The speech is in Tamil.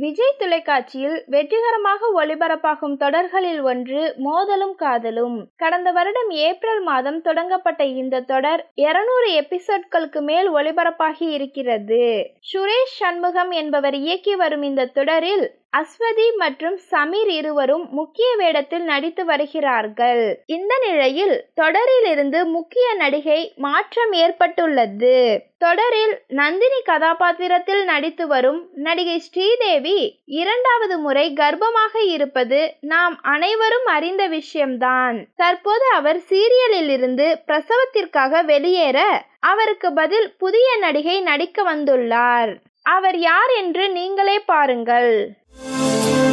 விஜய் தொலைக்காட்சியில் வெற்றிகரமாக ஒளிபரப்பாகும் தொடர்களில் ஒன்று மோதலும் காதலும் கடந்த வருடம் ஏப்ரல் மாதம் தொடங்கப்பட்ட இந்த தொடர் இருநூறு எபிசோட்களுக்கு மேல் ஒளிபரப்பாகி இருக்கிறது சுரேஷ் சண்முகம் என்பவர் இயக்கி வரும் இந்த தொடரில் அஸ்வதி மற்றும் சமீர் இருவரும் முக்கிய வேடத்தில் நடித்து வருகிறார்கள் இந்த நிலையில் தொடரிலிருந்து முக்கிய நடிகை மாற்றம் ஏற்பட்டுள்ளது தொடரில் நந்தினி கதாபாத்திரத்தில் நடித்து வரும் நடிகை ஸ்ரீதேவி இரண்டாவது முறை கர்ப்பமாக இருப்பது நாம் அனைவரும் அறிந்த விஷயம்தான் தற்போது அவர் சீரியலில் இருந்து பிரசவத்திற்காக வெளியேற அவருக்கு பதில் புதிய நடிகை நடிக்க வந்துள்ளார் அவர் யார் என்று நீங்களே பாருங்கள்